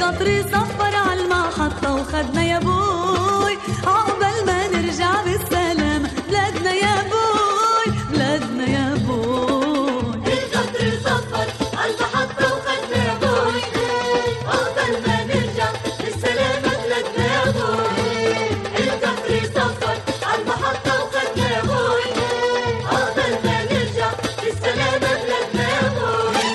القطر صفر على المحطة وخدنا يا بوي عقبال ما نرجع بالسلامة بلادنا يا بوي بلادنا يا بوي القطر صفر عالمحطة وخدنا يا بوي عقبال ما نرجع بالسلامة بلادنا يا بوي القطر صفر عالمحطة وخدنا يا بوي عقبال ما نرجع بالسلامة بلادنا يا بوي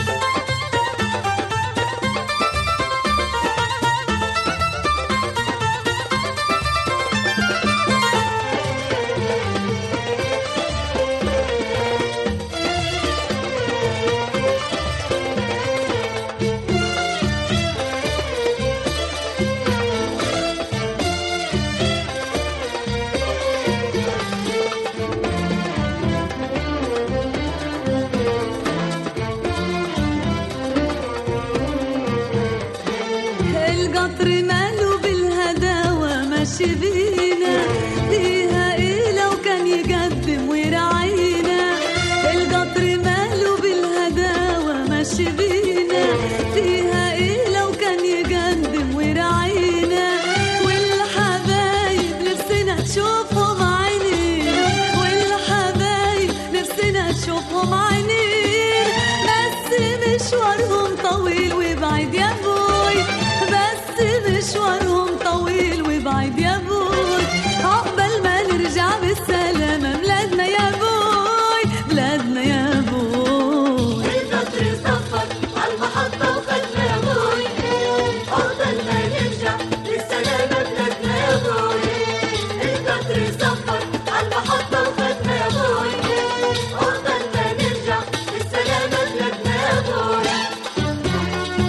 القطر ماله بالهداوة ماشي بينا فيها ايه لو كان يقدم ويراعينا القطر ماله بالهداوة ماشي بينا فيها ايه لو كان يقدم ويراعينا والحبايب نفسنا تشوفهم عينين والحبايب نفسنا تشوفهم عينين بس مشوارهم طويل وبعيد يا بوي بس مشوارهم طويل وبعيد يا بوي عقبال ما نرجع بالسلامة بلادنا يا بوي بلادنا يا بوي القطر صفر عالمحطة وخدنا يا بوي عقبال ما نرجع بالسلامة بلادنا يا بوي القطر صفر عالمحطة وخدنا يا بوي عقبال ما نرجع بالسلامة بلادنا يا بوي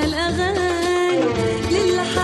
الأغاني للحق